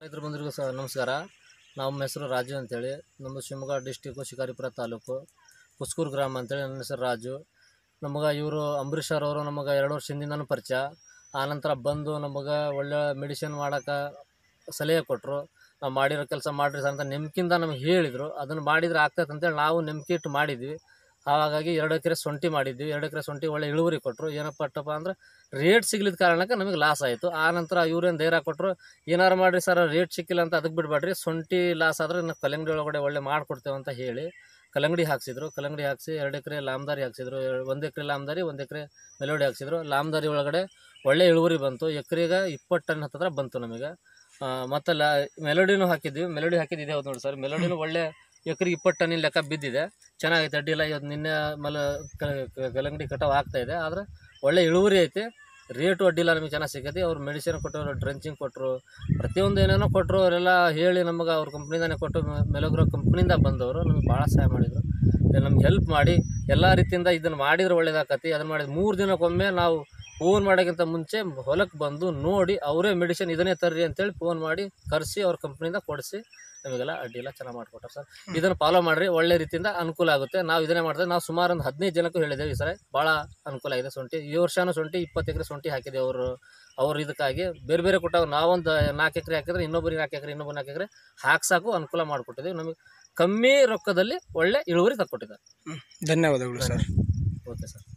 ರೈತರ ಬಂಧುರಿಗೂ ಸಹ ನಮಸ್ಕಾರ ನಮ್ಮ ಹೆಸರು ರಾಜು ಅಂತೇಳಿ ನಮ್ಮದು ಶಿವಮೊಗ್ಗ ಡಿಸ್ಟಿಕ್ಕು ಶಿಕಾರಿಪುರ ತಾಲೂಕು ಕುಸ್ಕೂರು ಗ್ರಾಮ ಅಂತೇಳಿ ನನ್ನ ಹೆಸರು ರಾಜು ನಮಗೆ ಇವರು ಅಂಬರೀಷ್ ಅವರು ನಮಗೆ ಎರಡು ವರ್ಷ ಹಿಂದಿಂದನೂ ಪರಿಚಯ ಆನಂತರ ಬಂದು ನಮಗೆ ಒಳ್ಳೆ ಮೆಡಿಸಿನ್ ಮಾಡೋಕೆ ಸಲಹೆ ಕೊಟ್ಟರು ನಾವು ಮಾಡಿರೋ ಕೆಲಸ ಮಾಡಿರಿ ಸರ್ ಅಂತ ನೆಮ್ಕಿಂದ ನಮಗೆ ಹೇಳಿದರು ಅದನ್ನು ಮಾಡಿದರೆ ಆಗ್ತೈತೆ ಅಂತೇಳಿ ನಾವು ನಂಬಿಕೆ ಇಟ್ಟು ಮಾಡಿದ್ವಿ ಹಾಗಾಗಿ ಎರಡು ಎಕರೆ ಶುಂಠಿ ಮಾಡಿದ್ವಿ ಎರಡು ಎಕರೆ ಶುಂಠಿ ಒಳ್ಳೆ ಇಳುವರಿ ಕೊಟ್ಟರು ಏನಪ್ಪ ಪಟ್ಟಪ್ಪ ಅಂದ್ರೆ ರೇಟ್ ಸಿಗ್ಲಿದ್ದ ಕಾರಣಕ್ಕೆ ನಮಗೆ ಲಾಸ್ ಆಯಿತು ಆ ನಂತರ ಇವ್ರೇನು ಧೈರ್ಯ ಕೊಟ್ಟರು ಏನಾರು ಮಾಡಿರಿ ಸರ್ ರೇಟ್ ಸಿಕ್ಕಿಲ್ಲ ಅಂತ ಅದಕ್ಕೆ ಬಿಡಬೇಡ್ರಿ ಶುಂಠಿ ಲಾಸ್ ಆದರೆ ನಾವು ಕಲ್ಲಂಗಡಿ ಒಳಗಡೆ ಒಳ್ಳೆ ಮಾಡಿಕೊಡ್ತೇವೆ ಅಂತ ಹೇಳಿ ಕಲ್ಲಂಗಡಿ ಹಾಕ್ಸಿದ್ರು ಕಲ್ಲಂಗಡಿ ಹಾಕ್ಸಿ ಎರಡು ಎಕರೆ ಲಾಮ್ದಾರಿ ಹಾಕ್ಸಿದ್ರು ಒಂದು ಎಕರೆ ಲಾಮ್ದಾರಿ ಒಂದು ಎಕರೆ ಮೆಲೋಡಿ ಹಾಕ್ಸಿದ್ರು ಲಾಮ್ದಾರಿ ಒಳಗಡೆ ಒಳ್ಳೆ ಇಳುವರಿ ಬಂತು ಎಕರೆಗೆ ಇಪ್ಪತ್ತು ಟನ್ ಹತ್ತಿರ ಬಂತು ನಮಗೆ ಆ, ಮತ್ತೆ ಲಾ ಮೆಲೋಡಿನೂ ಹಾಕಿದ್ವಿ ಮೆಲೋಡಿ ಹಾಕಿದ್ದಿದೆ ಹೌದು ನೋಡಿ ಸರ್ ಮೆಲೋಡಿನೂ ಒಳ್ಳೆ ಎಕರೆಗೆ ಇಪ್ಪತ್ತು ಟನ್ನಿನ ಲೆಕ್ಕ ಬಿದ್ದಿದೆ ಚೆನ್ನಾಗೈತೆ ಅಡ್ಡಿಲ್ಲ ಇವತ್ತು ನಿನ್ನೆ ಮಲ ಕ- ಕ- ಕಲ್ಲಂಗಡಿ ಕಟಾವು ಆಗ್ತಾ ಇದೆ ಆದರೆ ಒಳ್ಳೆ ಇಳುವರಿ ಐತೆ ರೇಟು ಅಡ್ಡಿಲ್ಲ ನಮಗೆ ಚೆನ್ನಾಗಿ ಸಿಗತ್ತೆ ಅವ್ರು ಮೆಡಿಸಿನ್ ಕೊಟ್ಟರು ಡ್ರೆಂಚಿಂಗ್ ಕೊಟ್ಟರು ಪ್ರತಿಯೊಂದು ಏನೇನೋ ಕೊಟ್ಟರು ಅವರೆಲ್ಲ ಹೇಳಿ ನಮಗೆ ಅವ್ರ ಕಂಪ್ನಿಯಿಂದನೇ ಕೊಟ್ಟು ಮೆಲೋಗ್ರೋ ಕಂಪ್ನಿಯಿಂದ ಬಂದವರು ನಮಗೆ ಭಾಳ ಸಹಾಯ ಮಾಡಿದರು ನಮ್ಗೆ ಹೆಲ್ಪ್ ಮಾಡಿ ಎಲ್ಲ ರೀತಿಯಿಂದ ಇದನ್ನು ಮಾಡಿದ್ರೆ ಒಳ್ಳೇದಾಕತಿ ಅದನ್ನು ಮಾಡಿದ್ರೆ ಮೂರು ದಿನಕ್ಕೊಮ್ಮೆ ನಾವು ಫೋನ್ ಮಾಡೋಕ್ಕಿಂತ ಮುಂಚೆ ಹೊಲಕ್ಕೆ ಬಂದು ನೋಡಿ ಅವರೇ ಮೆಡಿಸಿನ್ ಇದನ್ನೇ ತರ್ರಿ ಅಂತೇಳಿ ಫೋನ್ ಮಾಡಿ ಕರೆಸಿ ಅವ್ರ ಕಂಪ್ನಿಯಿಂದ ಕೊಡಿಸಿ ನಮಗೆಲ್ಲ ಅಡ್ಡಿಲ್ಲ ಚೆನ್ನಾಗಿ ಮಾಡಿಕೊಟ್ಟಾರೆ ಸರ್ ಇದನ್ನು ಫಾಲೋ ಮಾಡಿರಿ ಒಳ್ಳೆ ರೀತಿಯಿಂದ ಅನುಕೂಲ ಆಗುತ್ತೆ ನಾವು ಇದನ್ನೇ ಮಾಡ್ತೇವೆ ನಾವು ಸುಮಾರು ಒಂದು ಹದಿನೈದು ಜನಕ್ಕೂ ಹೇಳಿದ್ದೇವೆ ಈ ಸರಿ ಭಾಳ ಅನುಕೂಲ ಆಗಿದೆ ಶುಂಠಿ ಈ ವರ್ಷನೂ ಶುಂಠಿ ಇಪ್ಪತ್ತು ಎಕರೆ ಶುಂಠಿ ಹಾಕಿದೆ ಅವರು ಅವ್ರು ಇದಕ್ಕಾಗಿ ಬೇರೆ ಬೇರೆ ಕೊಟ್ಟಾಗ ನಾವೊಂದು ನಾಲ್ಕು ಎಕರೆ ಹಾಕಿದ್ರೆ ಇನ್ನೊಬ್ಬರಿಗೆ ನಾಲ್ಕು ಎಕರೆ ಇನ್ನೊಬ್ಬರು ನಾಲ್ಕು ಎಕರೆ ಹಾಕ್ಸಾಕು ಅನುಕೂಲ ಮಾಡಿಕೊಟ್ಟಿದ್ದೀವಿ ನಮಗೆ ಕಮ್ಮಿ ರೊಕ್ಕದಲ್ಲಿ ಒಳ್ಳೆ ಇಳುವರಿ ತಕ್ಕೊಟ್ಟಿದ್ದಾರೆ ಧನ್ಯವಾದಗಳು ಸರ್ ಓಕೆ ಸರ್